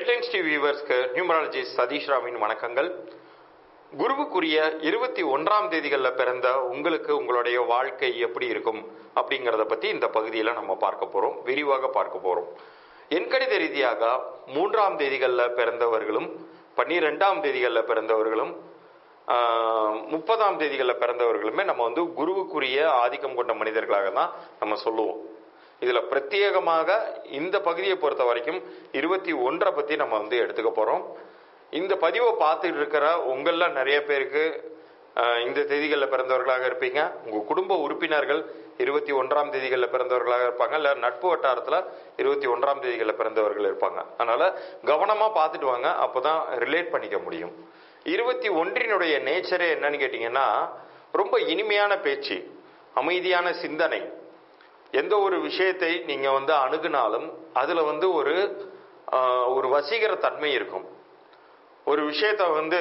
headlines TV வியூவர்ஸ்க்கு numerologist Satish ராமின் வணக்கங்கள் குருவுக்குரிய இருபத்தி ஒன்றாம் தேதிகளில் பிறந்த உங்களுக்கு உங்களுடைய வாழ்க்கை எப்படி இருக்கும் அப்படிங்கிறத பற்றி இந்த பகுதியில் நம்ம பார்க்க போகிறோம் விரிவாக பார்க்க போகிறோம் எண்கணித ரீதியாக மூன்றாம் தேதிகளில் பிறந்தவர்களும் பன்னிரெண்டாம் தேதிகளில் பிறந்தவர்களும் ஆஹ், முப்பதாம் தேதிகளில் பிறந்தவர்களுமே நம்ம வந்து குருவுக்குரிய ஆதிக்கம் கொண்ட மனிதர்களாக தான் நம்ம சொல்லுவோம் இதுல பிரத்யேகமாக இந்த பகுதியை பொறுத்த வரைக்கும் இருபத்தி ஒன்றை பத்தி நம்ம வந்து எடுத்துக்க போறோம் இந்த பதிவை பார்த்துட்டு இருக்கிற உங்கள நிறைய பேருக்கு அஹ், இந்த தேதிகளில் பிறந்தவர்களாக இருப்பீங்க உங்க குடும்ப உறுப்பினர்கள் இருபத்தி ஒன்றாம் தேதிகளில் பிறந்தவர்களாக இருப்பாங்க இல்ல நட்பு வட்டாரத்துல இருபத்தி ஒன்றாம் தேதிகளில் பிறந்தவர்கள் இருப்பாங்க அதனால கவனமா பார்த்துட்டு வாங்க அப்பதான் ரிலேட் பண்ணிக்க முடியும் இருபத்தி ஒன்றினுடைய நேச்சரே என்னன்னு கேட்டீங்கன்னா ரொம்ப இனிமையான பேச்சு அமைதியான சிந்தனை எந்த ஒரு விஷயத்தை நீங்க வந்து அணுகுனாலும் அதுல வந்து ஒரு ஆஹ், ஒரு வசீகர தன்மை இருக்கும் ஒரு விஷயத்த வந்து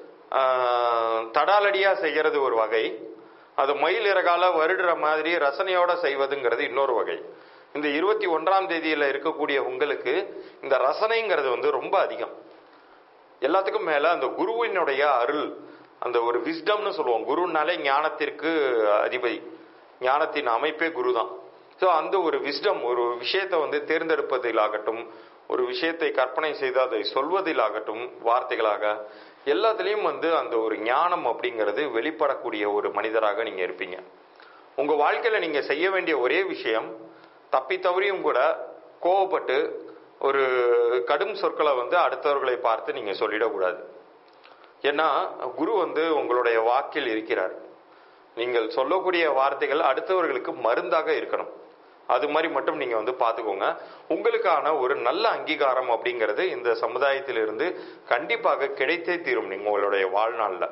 ஆஹ், தடாலடியா செய்கிறது ஒரு வகை அது மயில் இறகால வருடுற மாதிரி ரசனையோட செய்வதுங்கிறது இன்னொரு வகை இந்த இருபத்தி ஒன்றாம் தேதியில இருக்கக்கூடிய உங்களுக்கு இந்த ரசனைங்கிறது வந்து ரொம்ப அதிகம் எல்லாத்துக்கும் மேல அந்த குருவினுடைய அருள் அந்த ஒரு விஸ்டம்னு சொல்லுவோம் குருனாலே ஞானத்திற்கு அதிபதி ஞானத்தின் அமைப்பே குரு தான் ஸோ அந்த ஒரு விஸ்டம் ஒரு விஷயத்தை வந்து தேர்ந்தெடுப்பதிலாகட்டும் ஒரு விஷயத்தை கற்பனை செய்து அதை சொல்வதிலாகட்டும் வார்த்தைகளாக எல்லாத்துலேயும் வந்து அந்த ஒரு ஞானம் அப்படிங்கிறது வெளிப்படக்கூடிய ஒரு மனிதராக நீங்க இருப்பீங்க உங்க வாழ்க்கையில நீங்க செய்ய வேண்டிய ஒரே விஷயம் தப்பி தவறியும் கூட கோவப்பட்டு ஒரு கடும் சொற்களை வந்து அடுத்தவர்களை பார்த்து நீங்க சொல்லிடக்கூடாது ஏன்னா குரு வந்து உங்களுடைய வாக்கில் இருக்கிறார் நீங்கள் சொல்லக்கூடிய வார்த்தைகள் அடுத்தவர்களுக்கு மருந்தாக இருக்கணும் அது மாதிரி மட்டும் நீங்க வந்து பார்த்துக்கோங்க உங்களுக்கான ஒரு நல்ல அங்கீகாரம் அப்படிங்கிறது இந்த சமுதாயத்திலிருந்து கண்டிப்பாக கிடைத்தே தீரும் நீங்க உங்களுடைய வாழ்நாள்ல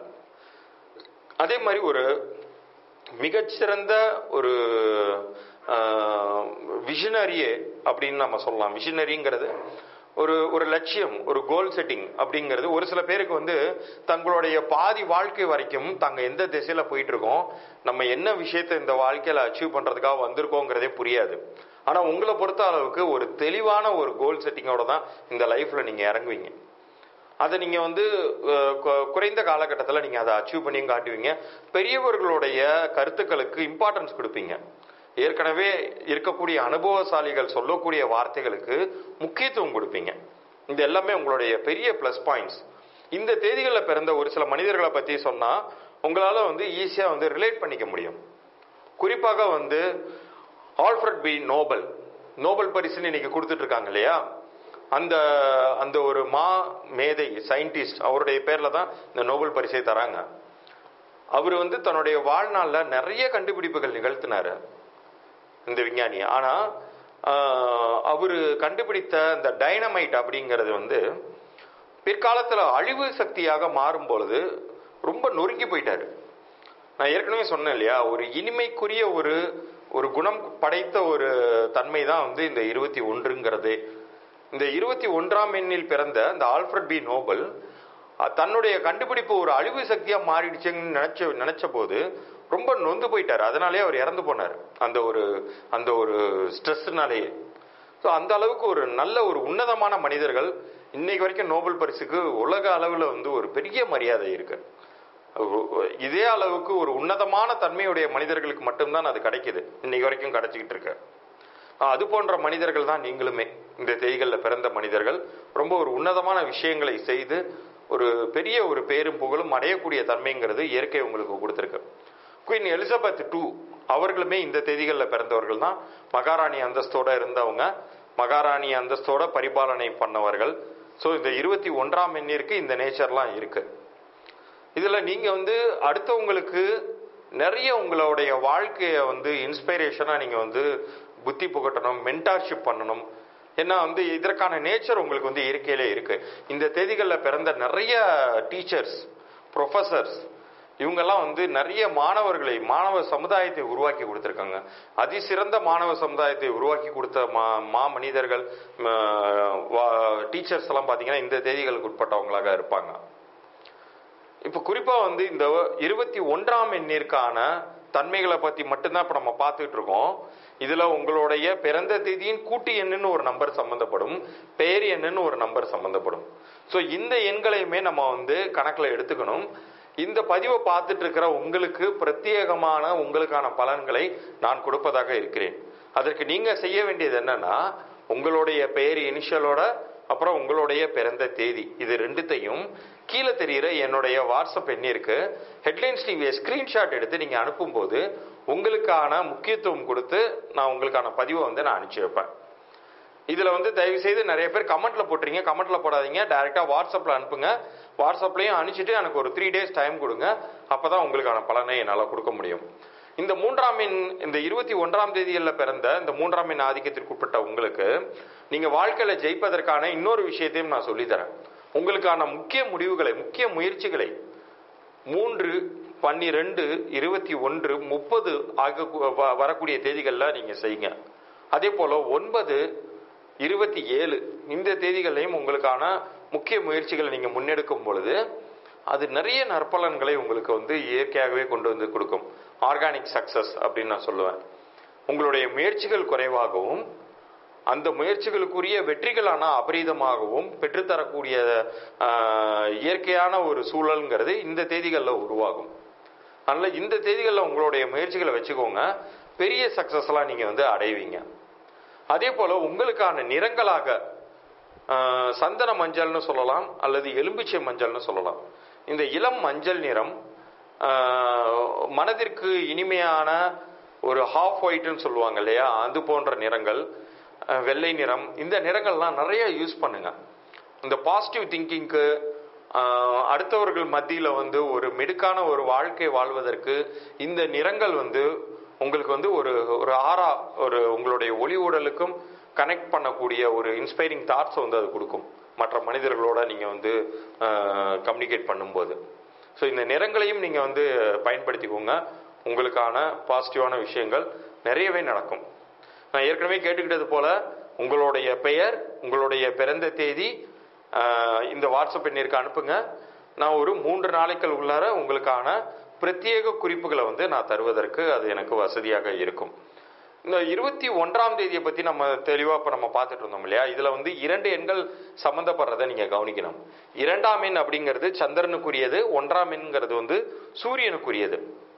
அதே மாதிரி ஒரு மிகச்சிறந்த ஒரு விஷனரியே அப்படின்னு நம்ம சொல்லலாம் விஷனரிங்கிறது ஒரு ஒரு லட்சியம் ஒரு கோல் செட்டிங் அப்படிங்கிறது ஒரு சில பேருக்கு வந்து தங்களுடைய பாதி வாழ்க்கை வரைக்கும் தாங்க எந்த திசையில போயிட்டு இருக்கோம் நம்ம என்ன விஷயத்தை இந்த வாழ்க்கையில அச்சீவ் பண்றதுக்காக வந்திருக்கோங்கிறதே புரியாது ஆனா உங்களை பொறுத்த அளவுக்கு ஒரு தெளிவான ஒரு கோல் செட்டிங்கோட தான் இந்த லைஃப்ல நீங்க இறங்குவீங்க அதை நீங்க வந்து அஹ், கு- குறைந்த காலகட்டத்தில் நீங்க அதை அச்சீவ் பண்ணியும் காட்டுவீங்க பெரியவர்களுடைய கருத்துக்களுக்கு இம்பார்ட்டன்ஸ் கொடுப்பீங்க ஏற்கனவே இருக்கக்கூடிய அனுபவசாலிகள் சொல்லக்கூடிய வார்த்தைகளுக்கு முக்கியத்துவம் கொடுப்பீங்க இது எல்லாமே உங்களுடைய பெரிய ப்ளஸ் பாயிண்ட்ஸ் இந்த தேதிகளில் பிறந்த ஒரு சில மனிதர்களை பத்தி சொன்னா உங்களால வந்து ஈஸியா வந்து ரிலேட் பண்ணிக்க முடியும் குறிப்பாக வந்து ஆல்ஃபிரட் பி நோபல் நோபல் பரிசுன்னு இன்னைக்கு கொடுத்துட்டு இருக்காங்க இல்லையா அந்த அந்த ஒரு மா மேதை சயின்டிஸ்ட் அவருடைய பேர்ல தான் இந்த நோபல் பரிசை தராங்க அவர் வந்து தன்னுடைய வாழ்நாள்ல நிறைய கண்டுபிடிப்புகள் நிகழ்த்தினாரு இந்த விஞ்ஞானி ஆனா ஆஹ், அவரு கண்டுபிடித்த இந்த டைனமைட் அப்படிங்கிறது வந்து பிற்காலத்துல அழிவு சக்தியாக மாறும் பொழுது ரொம்ப நொறுங்கி போயிட்டாரு நான் ஏற்கனவே சொன்னேன் இல்லையா ஒரு இனிமைக்குரிய ஒரு ஒரு குணம் படைத்த ஒரு தன்மை தான் வந்து இந்த இருபத்தி ஒன்றுங்கிறது இந்த இருபத்தி ஒன்றாம் எண்ணில் பிறந்த இந்த ஆல்ஃபிரட் பி நோபல் அஹ், தன்னுடைய கண்டுபிடிப்பு ஒரு அழிவு சக்தியா மாறிடுச்சுன்னு நினைச்ச நினைச்ச போது ரொம்ப நொந்து போயிட்டாரு அதனாலே அவர் இறந்து போனார் அந்த ஒரு அந்த ஒரு ஸ்ட்ரெஸ்னாலேயே ஸோ அந்த அளவுக்கு ஒரு நல்ல ஒரு உன்னதமான மனிதர்கள் இன்னைக்கு வரைக்கும் நோபல் பரிசுக்கு உலக அளவில் வந்து ஒரு பெரிய மரியாதை இருக்கு இதே அளவுக்கு ஒரு உன்னதமான தன்மையுடைய மனிதர்களுக்கு மட்டும்தான் அது கிடைக்குது இன்னைக்கு வரைக்கும் கிடைச்சிக்கிட்டு இருக்கு ஆஹ் அது போன்ற மனிதர்கள் தான் நீங்களுமே இந்த தேய்களில் பிறந்த மனிதர்கள் ரொம்ப ஒரு உன்னதமான விஷயங்களை செய்து ஒரு பெரிய ஒரு பேரும் புகழும் அடையக்கூடிய தன்மைங்கிறது இயற்கை உங்களுக்கு கொடுத்துருக்கு குயின் எலிசபெத் டூ அவர்களுமே இந்த தேதிகளில் பிறந்தவர்கள் தான் மகாராணி அந்தஸ்தோட இருந்தவங்க மகாராணி அந்தஸ்தோட பரிபாலனை பண்ணவர்கள் ஸோ இந்த இருபத்தி ஒன்றாம் எண்ணிற்கு இந்த நேச்சர்லாம் இருக்கு இதுல நீங்க வந்து அடுத்தவங்களுக்கு நிறைய உங்களுடைய வாழ்க்கையை வந்து இன்ஸ்பைரேஷனா நீங்க வந்து புத்தி புகட்டணும் மென்டார்ஷிப் பண்ணணும் ஏன்னா வந்து இதற்கான நேச்சர் உங்களுக்கு வந்து இயற்கையிலே இருக்கு இந்த தேதிகளில் பிறந்த நிறைய டீச்சர்ஸ் ப்ரொஃபசர்ஸ் இவங்கெல்லாம் வந்து நிறைய மாணவர்களை மாணவ சமுதாயத்தை உருவாக்கி கொடுத்துருக்காங்க அதிசிறந்த மாணவ சமுதாயத்தை உருவாக்கி கொடுத்த மா மா மனிதர்கள் டீச்சர்ஸ் எல்லாம் பார்த்தீங்கன்னா இந்த தேதிகளுக்கு உட்பட்டவங்களாக இருப்பாங்க இப்ப குறிப்பா வந்து இந்த இருபத்தி ஒன்றாம் எண்ணிற்கான தன்மைகளை பத்தி மட்டும்தான் இப்ப நம்ம பார்த்துட்டு இருக்கோம் இதுல உங்களுடைய பிறந்த தேதியின் கூட்டு எண்ணுன்னு ஒரு நம்பர் சம்பந்தப்படும் பெயர் எண்ணுன்னு ஒரு நம்பர் சம்பந்தப்படும் ஸோ இந்த எண்களையுமே நம்ம வந்து கணக்கில் எடுத்துக்கணும் இந்த பதிவை பார்த்துட்டு இருக்கிற உங்களுக்கு பிரத்யேகமான உங்களுக்கான பலன்களை நான் கொடுப்பதாக இருக்கிறேன் அதற்கு நீங்க செய்ய வேண்டியது என்னன்னா உங்களுடைய பெயர் இனிஷியலோட அப்புறம் உங்களுடைய பிறந்த தேதி இது ரெண்டுத்தையும் கீழே தெரிகிற என்னுடைய வாட்ஸ்அப் எண்ணிற்கு ஹெட்லைன்ஸ் டிவியை ஸ்கிரீன்ஷாட் எடுத்து நீங்க அனுப்பும்போது உங்களுக்கான முக்கியத்துவம் கொடுத்து நான் உங்களுக்கான பதிவை வந்து நான் அனுப்பிச்சி வைப்பேன் இதுல வந்து தயவு செய்து நிறைய பேர் கமெண்ட்ல போட்டுறீங்க கமெண்ட்ல போடாதீங்க டைரக்டா வாட்ஸ்அப்ல அனுப்புங்க வாட்ஸ்அப்லயும் அனுப்பிச்சிட்டு எனக்கு ஒரு த்ரீ டேஸ் டைம் கொடுங்க அப்பதான் உங்களுக்கான பலனை என்னால் கொடுக்க முடியும் இந்த மூன்றாம் எண் இந்த இருபத்தி ஒன்றாம் தேதியில் பிறந்த இந்த மூன்றாம் எண் ஆதிக்கத்திற்குட்பட்ட உங்களுக்கு நீங்க வாழ்க்கையில ஜெயிப்பதற்கான இன்னொரு விஷயத்தையும் நான் சொல்லித்தரேன் உங்களுக்கான முக்கிய முடிவுகளை முக்கிய முயற்சிகளை மூன்று பன்னிரெண்டு இருபத்தி ஒன்று முப்பது ஆக வ- வரக்கூடிய தேதிகளில் நீங்க செய்யுங்க அதே போல ஒன்பது இருபத்தி ஏழு இந்த தேதிகளையும் உங்களுக்கான முக்கிய முயற்சிகளை நீங்க முன்னெடுக்கும் பொழுது அது நிறைய நற்பலன்களை உங்களுக்கு வந்து இயற்கையாகவே கொண்டு வந்து கொடுக்கும் ஆர்கானிக் சக்சஸ் அப்படின்னு நான் சொல்லுவேன் உங்களுடைய முயற்சிகள் குறைவாகவும் அந்த முயற்சிகளுக்குரிய வெற்றிகளான அபரீதமாகவும் பெற்றுத்தரக்கூடிய ஆஹ், இயற்கையான ஒரு சூழல்ங்கிறது இந்த தேதிகளில் உருவாகும் அதனால இந்த தேதிகளில் உங்களுடைய முயற்சிகளை வச்சுக்கோங்க பெரிய சக்சஸ்லாம் நீங்க வந்து அடைவீங்க அதே போல உங்களுக்கான நிறங்களாக ஆஹ், சந்தன மஞ்சள்னு சொல்லலாம் அல்லது எலும்பிச்சை மஞ்சள்னு சொல்லலாம் இந்த இளம் மஞ்சள் நிறம் ஆஹ், மனதிற்கு இனிமையான ஒரு ஹாஃப் ஒயிட்னு சொல்லுவாங்க இல்லையா அது போன்ற நிறங்கள் ஆஹ், வெள்ளை நிறம் இந்த நிறங்கள்லாம் நிறைய யூஸ் பண்ணுங்க இந்த பாசிட்டிவ் திங்கிங்க்கு அடுத்தவர்கள் மத்தியில் வந்து ஒரு மிடுக்கான ஒரு வாழ்க்கை வாழ்வதற்கு இந்த நிறங்கள் வந்து உங்களுக்கு வந்து ஒரு ஒரு ஆறா ஒரு உங்களுடைய ஒளி உடலுக்கும் கனெக்ட் பண்ணக்கூடிய ஒரு இன்ஸ்பைரிங் தாட்ஸ் வந்து அது கொடுக்கும் மற்ற மனிதர்களோட நீங்கள் வந்து கம்யூனிகேட் பண்ணும்போது ஸோ இந்த நிறங்களையும் நீங்கள் வந்து பயன்படுத்திக்கோங்க உங்களுக்கான பாசிட்டிவான விஷயங்கள் நிறையவே நடக்கும் நான் ஏற்கனவே கேட்டுக்கிட்டது போல உங்களுடைய பெயர் உங்களுடைய பிறந்த தேதி ஆஹ், இந்த வாட்ஸ்அப் எண்ணிற்கு அனுப்புங்க நான் ஒரு மூன்று நாளைக்கள் உள்ளார உங்களுக்கான பிரத்யேக குறிப்புகளை வந்து நான் தருவதற்கு அது எனக்கு வசதியாக இருக்கும் இந்த இருபத்தி ஒன்றாம் தேதியை பத்தி நம்ம தெளிவா இப்ப நம்ம பார்த்துட்டு இருந்தோம் இல்லையா இதுல வந்து இரண்டு எண்கள் சம்பந்தப்படுறதை நீங்க கவனிக்கணும் இரண்டாம் எண் அப்படிங்கிறது சந்திரனுக்குரியது ஒன்றாம் எண்ங்கிறது வந்து சூரியனுக்குரியது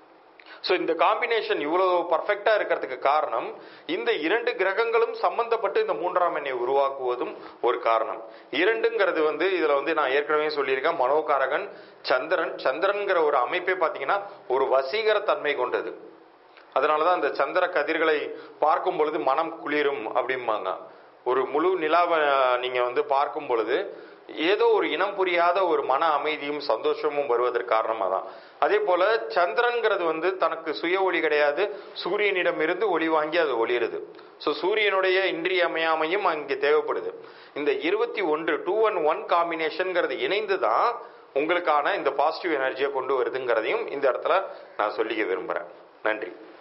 ஸோ இந்த காம்பினேஷன் இவ்வளவு பர்ஃபெக்டா இருக்கிறதுக்கு காரணம் இந்த இரண்டு கிரகங்களும் சம்பந்தப்பட்டு இந்த மூன்றாம் எண்ணை உருவாக்குவதும் ஒரு காரணம் இரண்டுங்கிறது வந்து இதுல வந்து நான் ஏற்கனவே சொல்லியிருக்கேன் மனோகாரகன் சந்திரன் சந்திரன்கிற ஒரு அமைப்பே பார்த்தீங்கன்னா ஒரு வசீகர தன்மை கொண்டது அதனாலதான் அந்த சந்திர கதிர்களை பார்க்கும் பொழுது மனம் குளிரும் அப்படிம்பாங்க ஒரு முழு நிலாவை நீங்க வந்து பார்க்கும் பொழுது ஏதோ ஒரு இனம் புரியாத ஒரு மன அமைதியும் சந்தோஷமும் வருவதற்கு காரணமாக தான் அதே போல சந்திரன்கிறது வந்து தனக்கு சுய ஒளி கிடையாது சூரியனிடம் இருந்து ஒளி வாங்கி அது ஒளிருது ஸோ சூரியனுடைய இன்றியமையாமையும் அங்கே தேவைப்படுது இந்த இருபத்தி ஒன்று டூ ஒன் ஒன் காம்பினேஷன்ங்கிறது இணைந்து தான் உங்களுக்கான இந்த பாசிட்டிவ் எனர்ஜியை கொண்டு வருதுங்கிறதையும் இந்த இடத்துல நான் சொல்லிக்க விரும்புகிறேன் நன்றி